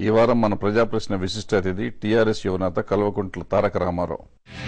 ఈ వారం మన ప్రజాప్రశ్న విశిష్ట అతిథి టీఆర్ఎస్ యువనేత కల్వకుంట్ల తారక రామారావు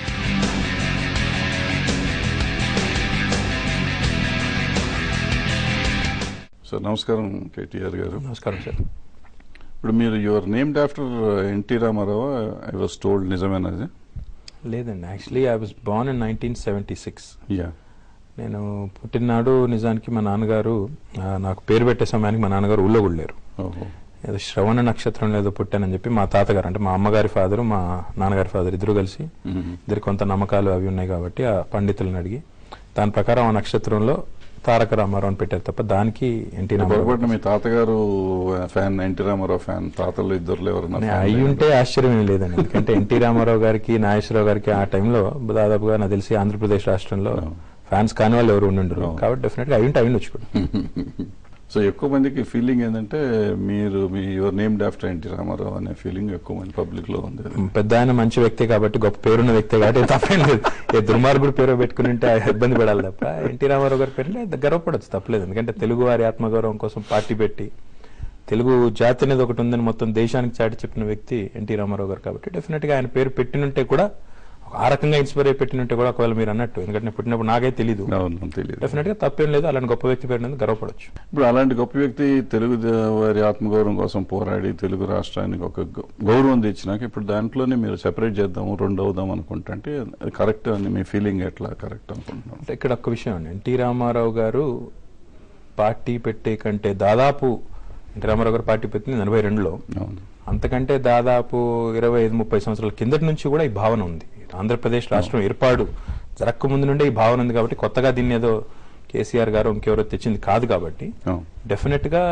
సార్ నమస్కారం కేటీఆర్ గారు నమస్కారం సార్ ఇప్పుడు మీరు your named after NT Rama Rao I was told నిజమేనది లేదండి actually I was born in nineteen seventy six yeah నేను పుట్టినాడు నిజానికి మా నాన్నగారు ఆ, నాకు పేరు పెట్టే సమయానికి మా నాన్నగారు ఊళ్ళో కూడా లేరు ఓహో ఏదో శ్రవణ నక్షత్రం ఏదో పుట్టానని చెప్పి మా తాతగారు అంటే మా అమ్మగారి ఫాదర్ మా నాన్నగారి ఫాదర్ ఇద్దరు కలిసి ఇద్దరు కొంత నమ్మకాలు అవి ఉన్నాయి కాబట్టి ఆ పండితులను అడిగి దాని ప్రకారం ఆ నక్షత్రంలో తారక రామారావు అని పెట్టారు తప్ప దానికి ఎన్టీ రామారావు పొరపాటున మీ తాతగారు ఫ్యాన్ ఎన్టీ రామారావు ఫ్యాన్ తాతలు ఇద్దరు ఎవరన్నా నే- fan అయి లేరా? ఉంటే ఆశ్చర్యం ఏం లేదండి ఎందుకంటే ఎన్టీ రామారావు గారికి నాగేశ్వరరావు గారికి ఆ టైంలో దాదాపుగా నాకు తెలిసి ఆంధ్రప్రదేశ్ రాష్ట్రంలో ఫ్యాన్స్ కాని వాళ్ళు ఎవరు ఉండుండరు కాబట్టి డెఫినెట్ గా అయి ఉంటే అయి ఉండొచ్చు కూడా సో ఎక్కువ మందికి ఫీలింగ్ ఏంటంటే మీరు మీ your named after NT Rama Rao అనే ఫీలింగ్ ఎక్కువ మంది పబ్లిక్ లో ఉంది పెద్ద ఆయన మంచి వ్యక్తి కాబట్టి గొప్ప పేరున్న వ్యక్తి కాబట్టి ఏం తప్పేం లేదు ఏ దుర్మార్గుడు పేరు పెట్టుకుని ఉంటే ఆ ఇబ్బంది పడాలి తప్ప ఎన్టీ రామారావు గారి పేరు అంటే గర్వపడచ్చు తప్పలేదు ఎందుకంటే తెలుగు వారి ఆత్మగౌరవం కోసం పార్టీ పెట్టి తెలుగు జాతి అనేది ఒకటి ఉందని మొత్తం దేశానికి చాటి చెప్పిన వ్యక్తి ఎన్టీ రామారావు గారు కాబట్టి డెఫినెట్ గా ఆయన పేరు పెట్టినుంటే కూడా ఆ రకంగా ఇన్స్పైర్ అయి పెట్టినుంటే కూడా ఒకవేళ మీరు అన్నట్టు ఎందుకంటే నేను పుట్టినప్పుడు నాకే తెలియదు అవును తెలియదు డెఫినెట్ గా తప్పేం లేదు అలాంటి గొప్ప వ్యక్తి పేరు మీద గర్వపడచ్చు ఇప్పుడు అలాంటి గొప్ప వ్యక్తి తెలుగు ద- వారి ఆత్మగౌరవం కోసం పోరాడి తెలుగు రాష్ట్రానికి ఒక గౌ- గౌరవం తెచ్చినాక ఇప్పుడు దాంట్లోనే మీరు సెపరేట్ చేద్దాము రెండు అవుదాం అనుకుంటుంటే అది కరెక్ట్ అని మీ ఫీలింగ్ ఎట్లా కరెక్ట్ అనుకుంటున్నాను అంటే ఇక్కడ ఒక్క విషయం అండి ఎన్టీ రామారావు గారు పార్టీ పెట్టే కంటే దాదాపు ఎన్టీ రామారావు గారు పార్టీ పెట్టింది ఎనభై రెండులో అవును అంతకంటే దాదాపు ఇరవై ఐదు ముప్పై సంవత్సరాల కిందటి నుంచి కూడా ఈ భావన ఉంది ఆంధ్రప్రదేశ్ రాష్ట్రం ఏర్పాటు జరక్క ముందు నుండే ఈ భావన ఉంది కాబట్టి కొత్తగా దీన్ని ఏదో కేసీఆర్ గారు ఇంకెవరో తెచ్చింది కాదు కాబట్టి అవును డెఫినెట్ గా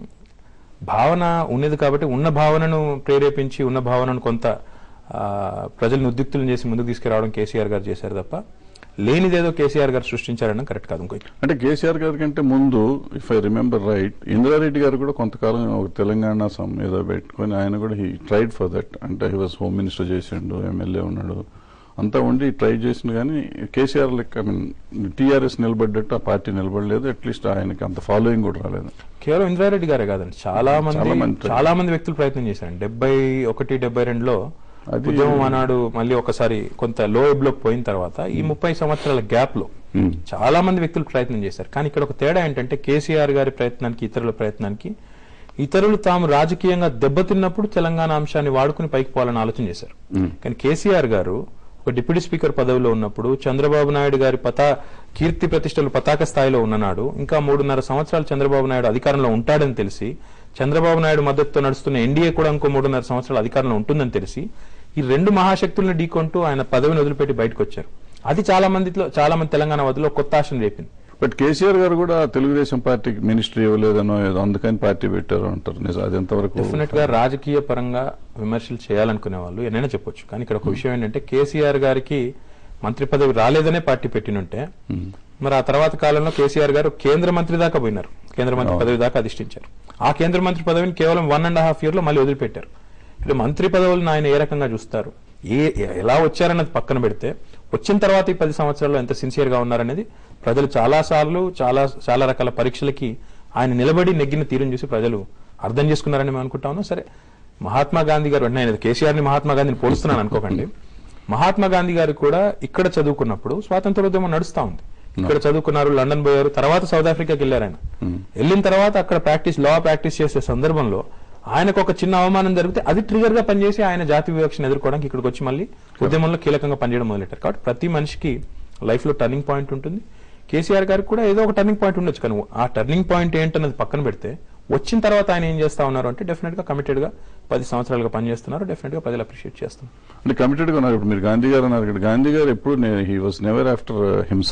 భావన ఉన్నది కాబట్టి ఉన్న భావనను ప్రేరేపించి ఉన్న భావనను కొంత ఆ, ప్రజలను ఉద్యుక్తులను చేసి ముందుకు తీసుకురావడం కేసీఆర్ గారు చేశారు తప్ప లేనిదేదో కేసీఆర్ గారు సృష్టించారన్న కరెక్ట్ కాదు ఇంకో అంటే కేసీఆర్ గారి కంటే ముందు if I remember right Indira Reddy garu కూడా కొంతకాలం ఒక తెలంగాణ సమ్ ఏదో పెట్టుకొని ఆయన కూడా హీ ట్రైడ్ ఫర్ దట్ అంటే హీ వాజ్ హోమ్ మినిస్టర్ చేసిండు ఎమ్మెల్యే ఉన్నాడు అంతా ఉండి ట్రై చేసిండు కానీ కేసీఆర్ లెక్క ఐ మీన్ టీఆర్ఎస్ నిలబడ్డట్టు ఆ పార్టీ నిలబడలేదు అట్లీస్ట్ ఆయనకి అంత ఫాలోయింగ్ కూడా రాలేదు కేవలం ఇంద్రారెడ్డి గారే కాదండి చాలా మంది చాలా మంది చాలా మంది వ్యక్తులు ప్రయత్నం చేశారు డెబ్బై ఒకటి డెబ్బై రెండులో అది- ఉద్యమం ఆనాడు మళ్ళీ ఒకసారి కొంత లో లో పోయిన తర్వాత ఈ ముప్పై సంవత్సరాల గ్యాప్ లో Hmm. చాలా మంది వ్యక్తులు ప్రయత్నం చేశారు కానీ ఇక్కడ ఒక తేడా ఏంటంటే కేసీఆర్ గారి ప్రయత్నానికి ఇతరుల ప్రయత్నానికి ఇతరులు తాము రాజకీయంగా దెబ్బతిన్నప్పుడు తెలంగాణ అంశాన్ని వాడుకుని పైకి పోవాలని ఆలోచన చేశారు Hmm. కానీ కేసీఆర్ గారు ఒక డిప్యూటీ స్పీకర్ పదవిలో ఉన్నప్పుడు చంద్రబాబు నాయుడు గారి పతా కీర్తి ప్రతిష్టలు పతాక స్థాయిలో ఉన్ననాడు ఇంకా మూడున్నర సంవత్సరాలు చంద్రబాబు నాయుడు అధికారంలో ఉంటాడని తెలిసి చంద్రబాబు నాయుడు మద్దతుతో నడుస్తున్న ఎన్డీఏ కూడా ఇంకో మూడున్నర సంవత్సరాలు అధికారంలో ఉంటుందని తెలిసి ఈ రెండు మహాశక్తులను ఢీకొంటూ ఆయన పదవిని వదిలిపెట్టి బయటకు వచ్చారు అది చాలా మందిలో చాలా మంది తెలంగాణ వదిలో కొత్త ఆశను రేపింది బట్ కేసీఆర్ గారు కూడా తెలుగుదేశం పార్టీకి మినిస్ట్రీ ఇవ్వలేదనో ఏదో అందుకని పార్టీ పెట్టారు అంటారు నిజం అది ఎంతవరకు డెఫినెట్ గా రాజకీయ పరంగా విమర్శలు చేయాలనుకునే వాళ్ళు ఎన్నైనా చెప్పొచ్చు కానీ ఇక్కడ ఒక విషయం ఏంటంటే కేసీఆర్ గారికి మంత్రి పదవి రాలేదనే పార్టీ పెట్టినుంటే మరి ఆ తర్వాత కాలంలో కేసీఆర్ గారు కేంద్ర మంత్రి దాకా పోయినారు కేంద్ర మంత్రి పదవి దాకా అధిష్ఠించారు ఆ కేంద్ర మంత్రి పదవిని కేవలం వన్ అండ్ హాఫ్ ఇయర్ లో మళ్ళీ వదిలిపెట్టారు ఇప్పుడు మంత్రి పదవులను ఆయన ఏ రకంగా చూస్తారు ఏ ఎలా వచ్చారన్నది పక్కన పెడితే వచ్చిన తర్వాత ఈ పది సంవత్సరాల్లో ఎంత సిన్సియర్ గా ఉన్నారనేది ప్రజలు చాలా సార్లు చాలా చాలా రకాల పరీక్షలకి ఆయన నిలబడి నెగ్గిన తీరుని చూసి ప్రజలు అర్థం చేసుకున్నారని మేము అనుకుంటా ఉన్నాం సరే మహాత్మా గాంధీ గారు అంటే నేను కేసీఆర్ ని మహాత్మా గాంధీని పోలుస్తున్నాను అనుకోకండి మహాత్మా గాంధీ గారు కూడా ఇక్కడ చదువుకున్నప్పుడు స్వాతంత్రోద్యమం నడుస్తా ఉంది ఇక్కడ చదువుకున్నారు లండన్ పోయారు తర్వాత సౌత్ ఆఫ్రికాకి వెళ్ళారు ఆయన వెళ్ళిన తర్వాత అక్కడ ప్రాక్టీస్ లా ప్రాక్టీస్ చేసే సందర్భంలో ఆయనకు ఒక చిన్న అవమానం జరిగితే అది ట్రిగర్ గా పనిచేసి ఆయన జాతి వివక్షను ఎదుర్కోవడానికి ఇక్కడికి వచ్చి మళ్ళీ ఉద్యమంలో కీలకంగా పనిచేయడం మొదలెట్టారు కాబట్టి ప్రతి మనిషికి లైఫ్ లో టర్నింగ్ పాయింట్ ఉంటుంది కేసీఆర్ గారికి కూడా ఏదో ఒక టర్నింగ్ పాయింట్ ఉండొచ్చు కానీ ఆ టర్నింగ్ పాయింట్ ఏంటన్నది పక్కన పెడితే వచ్చిన తర్వాత ఆయన ఏం చేస్తా ఉన్నారు అంటే డెఫినెట్ గా కమిటెడ్ గా పది సంవత్సరాలుగా పనిచేస్తున్నారు డెఫినెట్ గా ప్రజలు అప్రిషియేట్ చేస్తున్నారు అంటే కమిటెడ్ గా ఉన్నారు ఇప్పుడు మీరు గాంధీ గారు అన్నారు ఇక్కడ గాంధీ గారు ఎప్పుడు హీ వాజ్ నెవర్ ఆఫ్టర్ హింస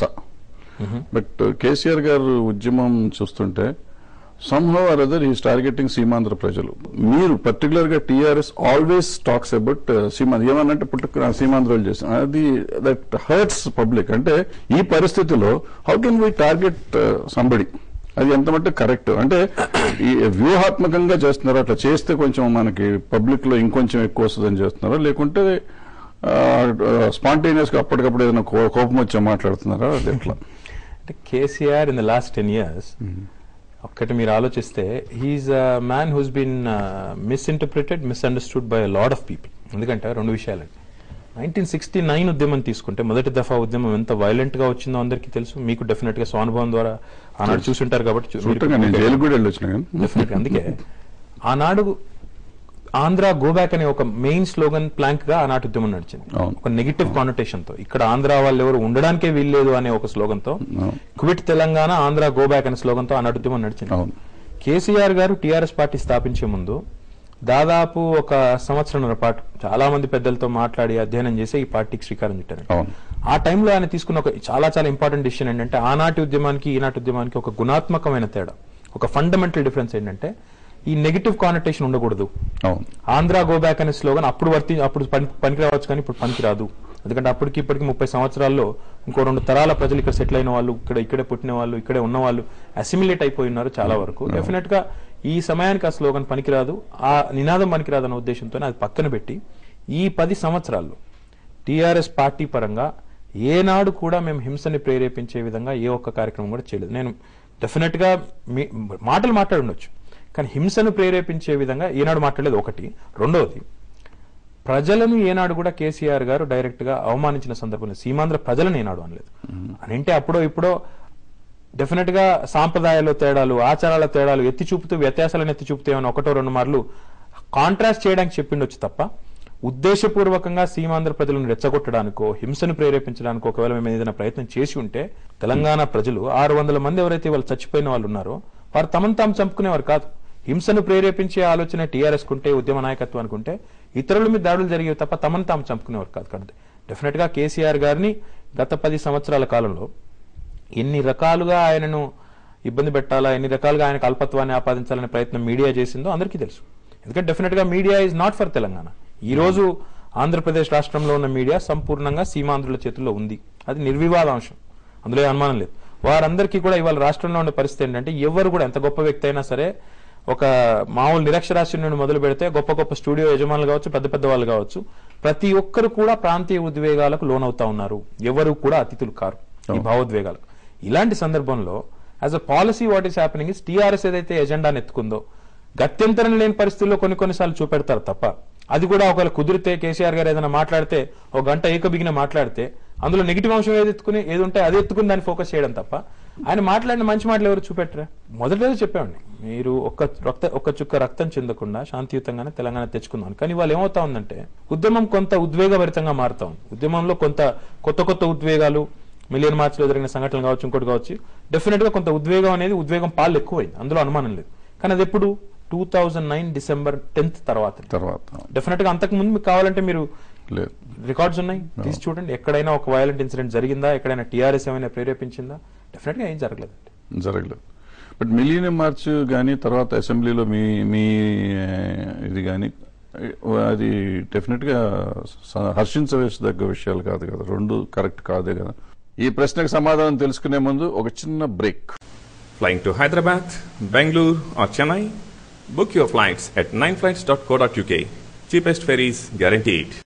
బట్ కేసీఆర్ గారు ఉద్యమం చూస్తుంటే somehow or other he's targeting Seemandhra ప్రజలు మీరు పర్టికులర్ గా TRS always talks about Seemandhra ఏమన్నంటే పుట్టుక సీమాంధ్రలు చేస్తాం అది దట్ హర్ట్స్ పబ్లిక్ అంటే ఈ పరిస్థితిలో how can we target somebody అది ఎంత మట్టు కరెక్ట్ అంటే ఈ వ్యూహాత్మకంగా చేస్తున్నారా అట్లా చేస్తే కొంచెం మనకి పబ్లిక్ లో ఇంకొంచెం ఎక్కువ వస్తుందని చేస్తున్నారా లేకుంటే స్పాంటేనియస్ గా అప్పటికప్పుడు ఏదైనా కో- కోపం వచ్చి మాట్లాడుతున్నారా అది ఎట్లా అంటే KCR in the last ten years ఒక్కటి మీరు ఆలోచిస్తే he's a man who's been misinterpreted misunderstood by lot of people ఎందుకంటే రెండు విషయాలండి నైన్టీన్ సిక్స్టీ నైన్ ఉద్యమం తీసుకుంటే మొదటి దఫా ఉద్యమం ఎంత వైలెంట్ గా వచ్చిందో అందరికీ తెలుసు మీకు డెఫినెట్ గా స్వానుభవం ద్వారా ఆనాడు చూసుంటారు కాబట్టి చూ- మీరు- చూడటంగా నేను జైలు కూడా వెళ్ళొచ్చిన కానీ డెఫినెట్ అందుకే ఆనాడు ఆంధ్ర గో బ్యాక్ అనే ఒక మెయిన్ స్లోగన్ ప్లాంక్ గా ఆనాటి ఉద్యమం నడిచింది అవును. ఒక నెగిటివ్ కానోటేషన్ తో ఇక్కడ ఆంధ్ర వాళ్ళు ఎవరు ఉండడానికే వీల్లేదు అనే ఒక స్లోగన్ తో అవును. Quit Telangana Andhra go back అనే స్లోగన్ తో ఆనాటి ఉద్యమం నడిచింది అవును కేసీఆర్ గారు టీఆర్ఎస్ పార్టీ స్థాపించే ముందు దాదాపు ఒక సంవత్సరంన్నర పాటు చాలా మంది పెద్దలతో మాట్లాడి అధ్యయనం చేసి ఈ పార్టీకి శ్రీకారం చుట్టారు అవును ఆ టైంలో ఆయన తీసుకున్న ఒక చాలా చాలా ఇంపార్టెంట్ డిసిషన్ ఏంటంటే ఆనాటి ఉద్యమానికి ఈనాటి ఉద్యమానికి ఒక గుణాత్మకమైన తేడా ఒక ఫండమెంటల్ డిఫరెన్స్ ఏంటంటే ఈ నెగిటివ్ కానటేషన్ ఉండకూడదు అవును ఆంధ్ర గో బ్యాక్ అనే స్లోగన్ అప్పుడు వర్తి అప్పుడు పని- పనికి రావచ్చు కానీ ఇప్పుడు పనికి రాదు ఎందుకంటే అప్పటికి ఇప్పటికి ముప్పై సంవత్సరాల్లో ఇంకో రెండు తరాల ప్రజలు ఇక్కడ సెటిల్ అయిన వాళ్ళు ఇక్కడ ఇక్కడే పుట్టిన వాళ్ళు ఇక్కడే ఉన్న వాళ్ళు అసిమిలేట్ అయిపోయి ఉన్నారు చాలా వరకు డెఫినెట్ గా ఈ సమయానికి ఆ స్లోగన్ పనికిరాదు ఆ నినాదం పనికిరాదు అన్న ఉద్దేశంతో అది పక్కన పెట్టి ఈ పది సంవత్సరాల్లో టీఆర్ఎస్ పార్టీ పరంగా ఏనాడు కూడా మేము హింసని ప్రేరేపించే విధంగా ఏ ఒక్క కార్యక్రమం కూడా చేయలేదు నేను డెఫినెట్ గా మీ- మాటలు మాట్లాడుండొచ్చు కానీ హింసను ప్రేరేపించే విధంగా ఏనాడు మాట్లాడలేదు ఒకటి రెండవది ప్రజలను ఏనాడు కూడా కేసీఆర్ గారు డైరెక్ట్ గా అవమానించిన సందర్భంలో సీమాంధ్ర ప్రజలను ఏనాడు అనలేదు అని అంటే అప్పుడో ఇప్పుడో డెఫినెట్ గా సాంప్రదాయాల తేడాలు ఆచారాల తేడాలు ఎత్తి చూపుతూ వ్యత్యాసాలను ఎత్తి చూపుతూ ఏమైనా ఒకటో రెండు మార్లు కాంట్రాస్ట్ చేయడానికి చెప్పిండొచ్చు తప్ప ఉద్దేశపూర్వకంగా సీమాంధ్ర ప్రజలను రెచ్చగొట్టడానికో హింసను ప్రేరేపించడానికో ఒకవేళ మేము ఏదైనా ప్రయత్నం చేసి ఉంటే తెలంగాణ ప్రజలు ఆరు వందల మంది ఎవరైతే వాళ్ళు చచ్చిపోయిన వాళ్ళు ఉన్నారో వారు తమను తాము చంపుకునేవారు కాదు హింసను ప్రేరేపించే ఆలోచన టీఆర్ఎస్ కుంటే ఉద్యమ నాయకత్వానికి ఉంటే ఇతరుల మీద దాడులు జరిగేవి తప్ప తమను తాము చంపుకునేవారు కాదు కాబట్టి డెఫినెట్ గా కేసీఆర్ గారిని గత పది సంవత్సరాల కాలంలో ఎన్ని రకాలుగా ఆయనను ఇబ్బంది పెట్టాలా ఎన్ని రకాలుగా ఆయనకు అల్పత్వాన్ని ఆపాదించాలనే ప్రయత్నం మీడియా చేసిందో అందరికీ తెలుసు ఎందుకంటే డెఫినెట్ గా media is not for Telangana ఈ రోజు ఆంధ్రప్రదేశ్ రాష్ట్రంలో ఉన్న మీడియా సంపూర్ణంగా సీమాంధ్రుల చేతుల్లో ఉంది అది నిర్వివాద అంశం అందులో ఏ అనుమానం లేదు వారందరికీ కూడా ఇవాళ రాష్ట్రంలో ఉన్న పరిస్థితి ఏంటంటే ఎవరు కూడా ఎంత గొప్ప వ్యక్తి అయినా సరే ఒక మామూలు నిరక్షరాస్యం నుండి మొదలు పెడితే గొప్ప గొప్ప స్టూడియో యజమానులు కావచ్చు పెద్ద పెద్ద వాళ్ళు కావచ్చు ప్రతి ఒక్కరు కూడా ప్రాంతీయ ఉద్వేగాలకు లోనవుతా ఉన్నారు ఎవరు కూడా అతిథులు కారు ఈ భావోద్వేగాలకు ఇలాంటి సందర్భంలో as a policy what is happening is TRS ఏదైతే ఎజెండాను ఎత్తుకుందో గత్యంతరం లేని పరిస్థితుల్లో కొన్ని కొన్నిసార్లు చూపెడతారు తప్ప అది కూడా ఒకవేళ కుదిరితే కేసీఆర్ గారు ఏదైనా మాట్లాడితే ఒక గంట ఏకబిగిన మాట్లాడితే అందులో నెగిటివ్ అంశం ఏది ఎత్తుకుని ఏది ఉంటే అది ఎత్తుకుని దాన్ని ఫోకస్ చేయడం తప్ప ఆయన మాట్లాడిన మంచి మాటలు ఎవరు చూపెట్టరా మొదటి చెప్పామండి మీరు ఒక్క రక్త ఒక్క చుక్క రక్తం చెందకుండా శాంతియుతంగానే తెలంగాణ తెచ్చుకుందాం కానీ వాళ్ళు ఏమవుతా ఉందంటే ఉద్యమం కొంత ఉద్వేగభరితంగా మారుతా ఉంది ఉద్యమంలో కొంత కొత్త కొత్త ఉద్వేగాలు మిలియన్ మార్చ్ లో జరిగిన సంఘటనలు కావచ్చు ఇంకోటి కావచ్చు డెఫినెట్ గా కొంత ఉద్వేగం అనేది ఉద్వేగం పాలు ఎక్కువైంది అందులో అనుమానం లేదు కానీ అది ఎప్పుడు two thousand nine December tenth తర్వాత తర్వాత డెఫినెట్ గా అంతకు ముందు మీకు కావాలంటే మీరు లేదు రికార్డ్స్ ఉన్నాయి తీసి చూడండి ఎక్కడైనా ఒక వైలెంట్ ఇన్సిడెంట్ జరిగిందా ఎక్కడైనా టీఆర్ఎస్ ఏమైనా ప్రేరేపించిందా డెఫినెట్ గా ఏం జరగలేదండి జరగలేదు బట్ మిలియన్ మార్చ్ కానీ తర్వాత అసెంబ్లీలో మీ మీ ఆ, ఇది కానీ అది డెఫినెట్ గా స- హర్షించవేసదగ్గ విషయాలు కాదు కదా రెండు కరెక్ట్ కాదే కదా ఈ ప్రశ్నకు సమాధానం తెలుసుకునే ముందు ఒక చిన్న break Flying to Hyderabad, Bangalore, or Chennai? Book your flights at 9flights.co.uk. Cheapest ferries guaranteed.